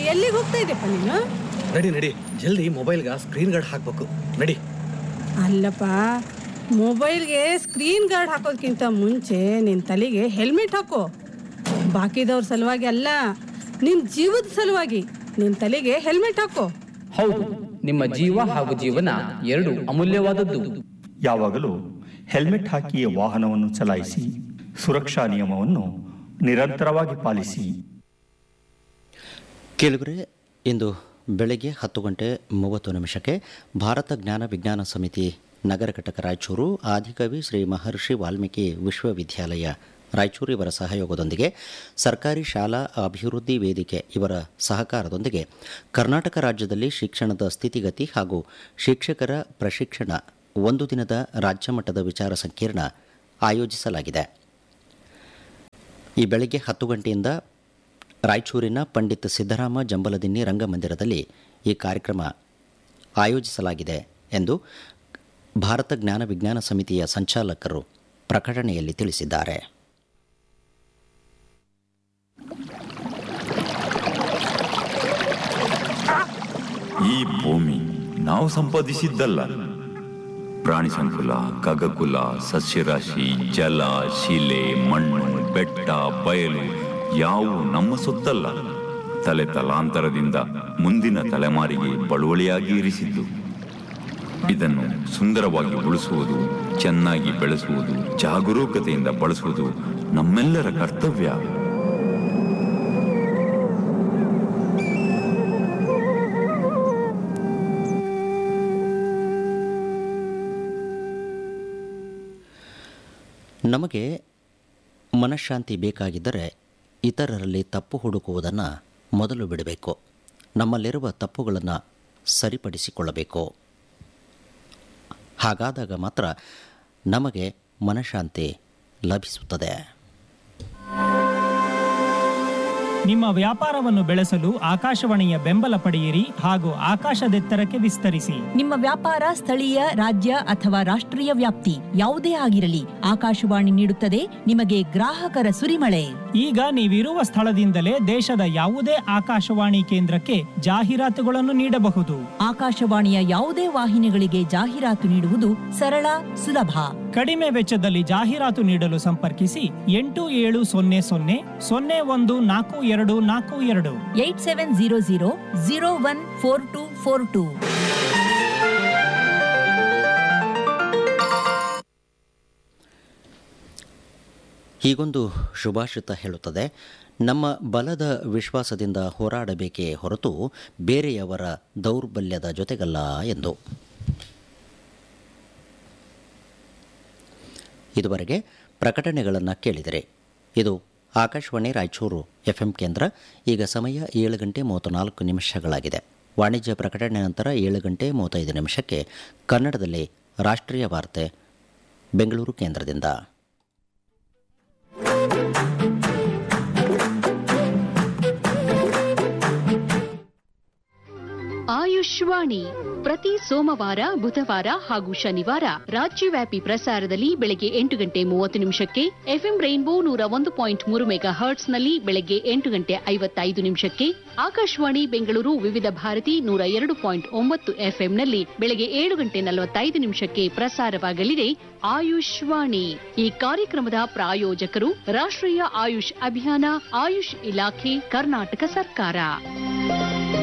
ಎಲ್ಲಿಗೆ ಹೋಗ್ತಾ ಇದೆಯಪ್ಪ ನೀನು ನಡಿ ನಡಿ ಜಲ್ದಿ ಮೊಬೈಲ್ಗೆ ಸ್ಕ್ರೀನ್ ಗಾರ್ಡ್ ಹಾಕ್ಬೇಕು ನಡಿ ಅಲ್ಲಪ್ಪ ಮೊಬೈಲ್ಗೆ ಸ್ಕ್ರೀನ್ ಗಾರ್ಡ್ ಹಾಕೋದ್ಕಿಂತ ಮುಂಚೆ ನಿನ್ನ ತಲೆಗೆ ಹೆಲ್ಮೆಟ್ ಹಾಕೋ ಬಾಕಿದವ್ರ ಸಲುವಾಗಿ ಅಲ್ಲ ನಿನ್ನ ಜೀವದ ಸಲುವಾಗಿ ನಿನ್ನ ತಲೆಗೆ ಹೆಲ್ಮೆಟ್ ಹಾಕೋ ಹೌದು ನಿಮ್ಮ ಜೀವ ಹಾಗೂ ಜೀವನ ಎರಡು ಅಮೂಲ್ಯವಾದದ್ದು ಯಾವಾಗಲೂ ಹೆಲ್ಮೆಟ್ ಹಾಕಿಯೇ ವಾಹನವನ್ನು ಚಲಾಯಿಸಿ ಸುರಕ್ಷಾ ನಿಯಮವನ್ನು ನಿರಂತರವಾಗಿ ಪಾಲಿಸಿ ಕೇಳಿದರೆ ಇಂದು ಬೆಳಗ್ಗೆ ಹತ್ತು ಗಂಟೆ ಮೂವತ್ತು ನಿಮಿಷಕ್ಕೆ ಭಾರತ ಜ್ಞಾನ ವಿಜ್ಞಾನ ಸಮಿತಿ ನಗರ ಘಟಕ ರಾಯಚೂರು ಆದಿಕವಿ ಶ್ರೀ ಮಹರ್ಷಿ ವಾಲ್ಮೀಕಿ ವಿಶ್ವವಿದ್ಯಾಲಯ ರಾಯಚೂರು ಇವರ ಸಹಯೋಗದೊಂದಿಗೆ ಸರ್ಕಾರಿ ಶಾಲಾ ಅಭಿವೃದ್ಧಿ ವೇದಿಕೆ ಇವರ ಸಹಕಾರದೊಂದಿಗೆ ಕರ್ನಾಟಕ ರಾಜ್ಯದಲ್ಲಿ ಶಿಕ್ಷಣದ ಸ್ಥಿತಿಗತಿ ಹಾಗೂ ಶಿಕ್ಷಕರ ಪ್ರಶಿಕ್ಷಣ ಒಂದು ದಿನದ ರಾಜ್ಯ ಮಟ್ಟದ ವಿಚಾರ ಸಂಕಿರಣ ಆಯೋಜಿಸಲಾಗಿದೆ ಈ ಬೆಳಗ್ಗೆ ಹತ್ತು ಗಂಟೆಯಿಂದ ರಾಯಚೂರಿನ ಪಂಡಿತ್ ಸಿದ್ದರಾಮ ಜಂಬಲದಿನ್ನಿ ರಂಗಮಂದಿರದಲ್ಲಿ ಈ ಕಾರ್ಯಕ್ರಮ ಆಯೋಜಿಸಲಾಗಿದೆ ಎಂದು ಭಾರತ ಜ್ಞಾನ ವಿಜ್ಞಾನ ಸಮಿತಿಯ ಸಂಚಾಲಕರು ಪ್ರಕಟಣೆಯಲ್ಲಿ ತಿಳಿಸಿದ್ದಾರೆ ಈ ಭೂಮಿ ನಾವು ಸಂಪಾದಿಸಿದ್ದಲ್ಲ ಪ್ರಾಣಿ ಸಂಕುಲ ಖಗಕುಲ ಸಸ್ಯರಾಶಿ ಜಲ ಶಿಲೆ ಮಣ್ಣು ಬೆಟ್ಟ ಬಯಲು ಯಾವು ನಮ್ಮ ಸೊತ್ತಲ್ಲ ತಲೆ ತಲಾಂತರದಿಂದ ಮುಂದಿನ ತಲೆಮಾರಿಗೆ ಬಳುವಳಿಯಾಗಿ ಇರಿಸಿದ್ದು ಇದನ್ನು ಸುಂದರವಾಗಿ ಉಳಿಸುವುದು ಚೆನ್ನಾಗಿ ಬೆಳೆಸುವುದು ಜಾಗರೂಕತೆಯಿಂದ ಬಳಸುವುದು ನಮ್ಮೆಲ್ಲರ ಕರ್ತವ್ಯ ನಮಗೆ ಮನಃಶಾಂತಿ ಬೇಕಾಗಿದ್ದರೆ ಇತರರಲ್ಲಿ ತಪ್ಪು ಹುಡುಕುವುದನ್ನು ಮೊದಲು ಬಿಡಬೇಕು ನಮ್ಮಲ್ಲಿರುವ ತಪ್ಪುಗಳನ್ನು ಸರಿಪಡಿಸಿಕೊಳ್ಳಬೇಕು ಹಾಗಾದಾಗ ಮಾತ್ರ ನಮಗೆ ಮನಃಶಾಂತಿ ಲಭಿಸುತ್ತದೆ ನಿಮ್ಮ ವ್ಯಾಪಾರವನ್ನು ಬೆಳೆಸಲು ಆಕಾಶವಾಣಿಯ ಬೆಂಬಲ ಪಡೆಯಿರಿ ಹಾಗೂ ಆಕಾಶದೆತ್ತರಕ್ಕೆ ವಿಸ್ತರಿಸಿ ನಿಮ್ಮ ವ್ಯಾಪಾರ ಸ್ಥಳೀಯ ರಾಜ್ಯ ಅಥವಾ ರಾಷ್ಟ್ರೀಯ ವ್ಯಾಪ್ತಿ ಯಾವುದೇ ಆಗಿರಲಿ ಆಕಾಶವಾಣಿ ನೀಡುತ್ತದೆ ನಿಮಗೆ ಗ್ರಾಹಕರ ಸುರಿಮಳೆ ಈಗ ನೀವಿರುವ ಸ್ಥಳದಿಂದಲೇ ದೇಶದ ಯಾವುದೇ ಆಕಾಶವಾಣಿ ಕೇಂದ್ರಕ್ಕೆ ಜಾಹೀರಾತುಗಳನ್ನು ನೀಡಬಹುದು ಆಕಾಶವಾಣಿಯ ಯಾವುದೇ ವಾಹಿನಿಗಳಿಗೆ ಜಾಹೀರಾತು ನೀಡುವುದು ಸರಳ ಸುಲಭ ಕಡಿಮೆ ವೆಚ್ಚದಲ್ಲಿ ಜಾಹೀರಾತು ನೀಡಲು ಸಂಪರ್ಕಿಸಿ ಎಂಟು ಏಳು ಸೊನ್ನೆ ಸೊನ್ನೆ ಸೊನ್ನೆ ಒಂದು ನಾಲ್ಕು ಎರಡು ನಾಲ್ಕು ಎರಡು eight seven zero zero zero one four two four two ಹೀಗೊಂದು ಶುಭಾಷಿತ ಹೇಳುತ್ತದೆ ನಮ್ಮ ಬಲದ ವಿಶ್ವಾಸದಿಂದ ಹೋರಾಡಬೇಕೇ ಹೊರತು ಬೇರೆಯವರ ದೌರ್ಬಲ್ಯದ ಜೊತೆಗಲ್ಲ ಎಂದು ಇದುವರೆಗೆ ಪ್ರಕಟಣೆಗಳನ್ನು ಕೇಳಿದರೆ ಇದು ಆಕಾಶವಾಣಿ ರಾಯಚೂರು ಎಫ್ ಎಂ ಕೇಂದ್ರ ಈಗ ಸಮಯ ಏಳು ಗಂಟೆ ಮೂವತ್ತು ನಾಲ್ಕು ನಿಮಿಷಗಳಾಗಿದೆ ವಾಣಿಜ್ಯ ಪ್ರಕಟಣೆ ನಂತರ ಏಳು ಗಂಟೆ ಮೂವತ್ತೈದು ನಿಮಿಷಕ್ಕೆ ಕನ್ನಡದಲ್ಲಿ ರಾಷ್ಟ್ರೀಯ ವಾರ್ತೆ ಬೆಂಗಳೂರು ಕೇಂದ್ರದಿಂದ ಆಯುಷ್ವಾಣಿ ಪ್ರತಿ ಸೋಮವಾರ ಬುಧವಾರ ಹಾಗೂ ಶನಿವಾರ ರಾಜ್ಯವ್ಯಾಪಿ ಪ್ರಸಾರದಲ್ಲಿ ಬೆಳಗ್ಗೆ ಎಂಟು ಗಂಟೆ ಮೂವತ್ತು ನಿಮಿಷಕ್ಕೆ ಎಫ್ಎಂ ರೈನ್ಬೋ ನೂರ ಒಂದು ಪಾಯಿಂಟ್ ಮೂರು ಮೆಗಾ ಹರ್ಟ್ಸ್ನಲ್ಲಿ ಬೆಳಗ್ಗೆ ಎಂಟು ಗಂಟೆ ಐವತ್ತೈದು ನಿಮಿಷಕ್ಕೆ ಆಕಾಶವಾಣಿ ಬೆಂಗಳೂರು ವಿವಿಧ ಭಾರತಿ ನೂರ ಎರಡು ಪಾಯಿಂಟ್ ಒಂಬತ್ತು ಎಫ್ಎಂನಲ್ಲಿ ಬೆಳಗ್ಗೆ ಏಳು ಗಂಟೆ ನಲವತ್ತೈದು ನಿಮಿಷಕ್ಕೆ ಪ್ರಸಾರವಾಗಲಿದೆ ಆಯುಷ್ವಾಣಿ ಈ ಕಾರ್ಯಕ್ರಮದ ಪ್ರಾಯೋಜಕರು ರಾಷ್ಟ್ರೀಯ ಆಯುಷ್ ಅಭಿಯಾನ ಆಯುಷ್ ಇಲಾಖೆ ಕರ್ನಾಟಕ ಸರ್ಕಾರ